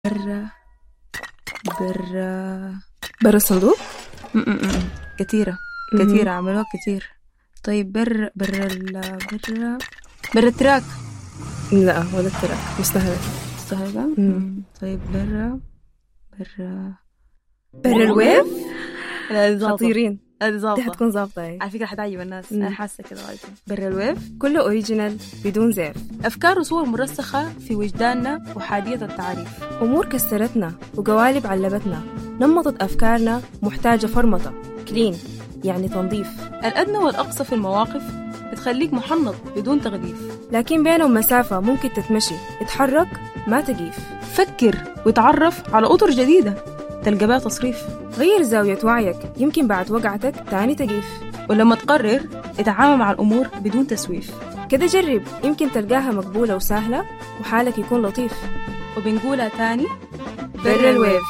برا برا برا الصندوق م- م- م. كثيرة مم. كثيرة عملوها كثير طيب برا برا ال- برا برا التراك لا ولا التراك مستهلك مستهلكة مم. مم. طيب برا برا برا الويف لا هذه ظابطة خطيرين هذه دي ظابطة حتكون ظابطة هي على فكرة حتعجب الناس مم. أنا حاسة كده غالبا برا الويف كله اوريجينال بدون زيف أفكار وصور مرسخة في وجداننا وحادية التعريف امور كسرتنا وقوالب علبتنا نمطت افكارنا محتاجة فرمطة كلين يعني تنظيف الأدنى والأقصى في المواقف بتخليك محنط بدون تغليف لكن بينهم مسافة ممكن تتمشي اتحرك ما تقيف فكر وتعرف على أطر جديدة تلقى بها تصريف غير زاوية وعيك يمكن بعد وقعتك تاني تقيف ولما تقرر اتعامل مع الأمور بدون تسويف كده جرب يمكن تلقاها مقبولة وسهلة وحالك يكون لطيف وبنقولها تاني برا الويف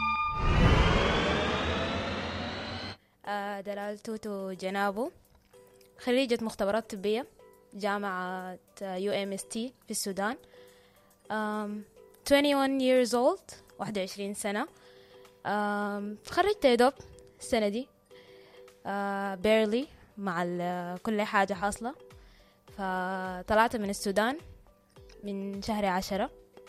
آه، دلال توتو جنابو خريجة مختبرات طبية جامعة يو ام اس تي في السودان um, 21 years old 21 سنة um, تخرجت يا دوب السنة دي uh, barely مع ال- كل حاجة حاصلة فطلعت من السودان من شهر عشرة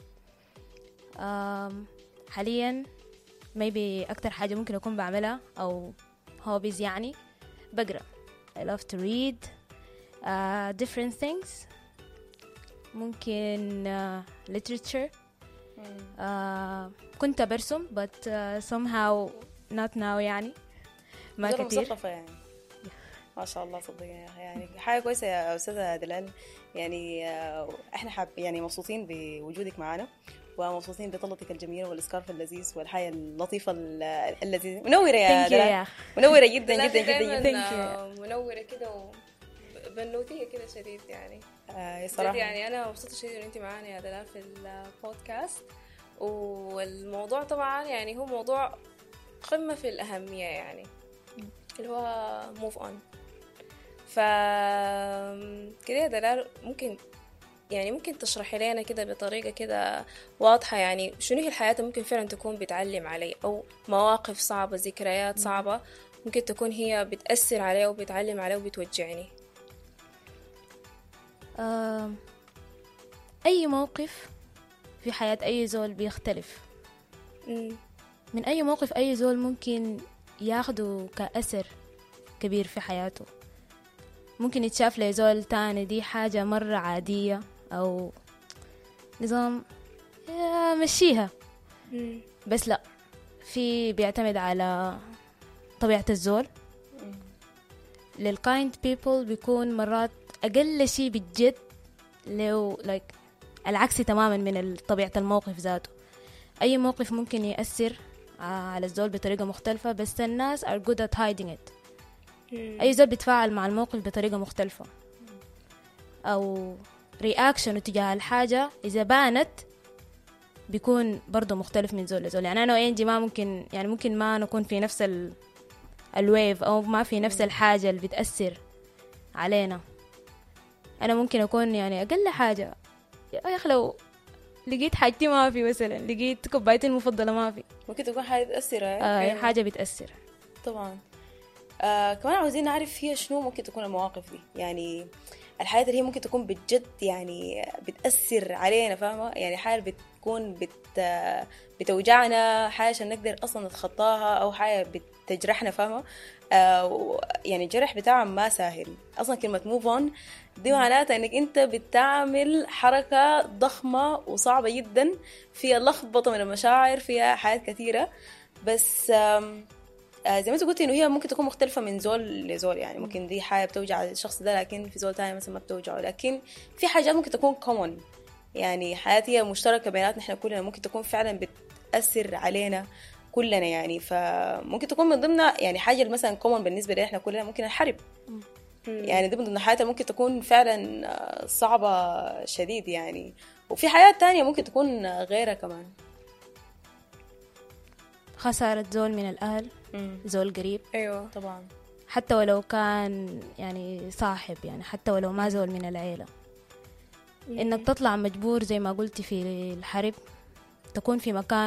um, حاليا maybe أكتر حاجة ممكن أكون بعملها أو hobbies يعني بقرا I love to read uh, different things ممكن uh, literature uh, كنت برسم but uh, somehow not now يعني ما زول كتير مثقفة يعني ما شاء الله صدقني يا أخي يعني حاجة كويسة يا أستاذة دلال يعني آه، إحنا حاب يعني مبسوطين بوجودك معنا ومبسوطين بطلتك الجميلة والسكارف اللذيذ والحياة اللطيفة ال- اللذيذة منورة يا thank you دلال يا منورة جدا لا، جدا جدا دايماً، جدا Thank you. آه، منورة كده وبنوتية كده شديد يعني آه، بجد صراحة يعني أنا مبسوطة شديد إن أنت معانا يا دلال في البودكاست والموضوع طبعا يعني هو موضوع قمة في الأهمية يعني اللي هو موف اون ف كده يا دلال ممكن يعني ممكن تشرحي لنا كده بطريقة كده واضحة يعني شنو هي الحياة ممكن فعلا تكون بتعلم علي أو مواقف صعبة ذكريات صعبة ممكن تكون هي بتأثر علي وبتعلم علي وبتوجعني um, أي موقف في حياة أي زول بيختلف مم. من أي موقف أي زول ممكن ياخده كأثر كبير في حياته ممكن يتشاف لزول تاني دي حاجة مرة عادية أو نظام يا مشيها مم. بس لا في بيعتمد على طبيعة الزول للكايند بيبل بيكون مرات أقل شي بالجد لو like العكس تماما من ال- طبيعة الموقف ذاته أي موقف ممكن يأثر ع- على الزول بطريقة مختلفة بس الناس are good at hiding it مم. أي زول بيتفاعل مع الموقف بطريقة مختلفة أو رياكشن تجاه الحاجة إذا بانت بيكون برضه مختلف من زول لزول يعني أنا وإنجي ما ممكن يعني ممكن ما نكون في نفس ال الويف أو ما في نفس الحاجة اللي بتأثر علينا أنا ممكن أكون يعني أقل حاجة يا أخي لو لقيت حاجتي ما في مثلا لقيت كوبايتي المفضلة ما في ممكن تكون حاجة تأثر آه أيوة. حاجة بتأثر طبعا آه كمان عاوزين نعرف هي شنو ممكن تكون المواقف دي يعني الحياة اللي هي ممكن تكون بجد يعني بتأثر علينا فاهمة يعني حاجة بتكون بت بتوجعنا حاجة عشان نقدر أصلا نتخطاها أو حاجة بتجرحنا فاهمة آه و- يعني الجرح بتاعها ما سهل أصلا كلمة موف اون دي معناتها إنك أنت بتعمل حركة ضخمة وصعبة جدا فيها لخبطة من المشاعر فيها حاجات كثيرة بس آم آه، زي ما انت قلتي انه هي ممكن تكون مختلفة من زول لزول يعني ممكن دي حاجة بتوجع الشخص ده لكن في زول تاني مثلا ما بتوجعه لكن في حاجات ممكن تكون common يعني حياتي هي مشتركة بيناتنا احنا كلنا ممكن تكون فعلا بتأثر علينا كلنا يعني فممكن تكون من ضمنها يعني حاجة مثلا common بالنسبة لنا احنا كلنا ممكن الحرب يعني دي من ضمن حياتها ممكن تكون فعلا آه، صعبة شديد يعني وفي حياة تانية ممكن تكون غيرها كمان خسارة زول من الأهل زول قريب أيوة طبعا حتى ولو كان يعني صاحب يعني حتى ولو ما زول من العيلة إنك تطلع مجبور زي ما قلتي في الحرب تكون في مكان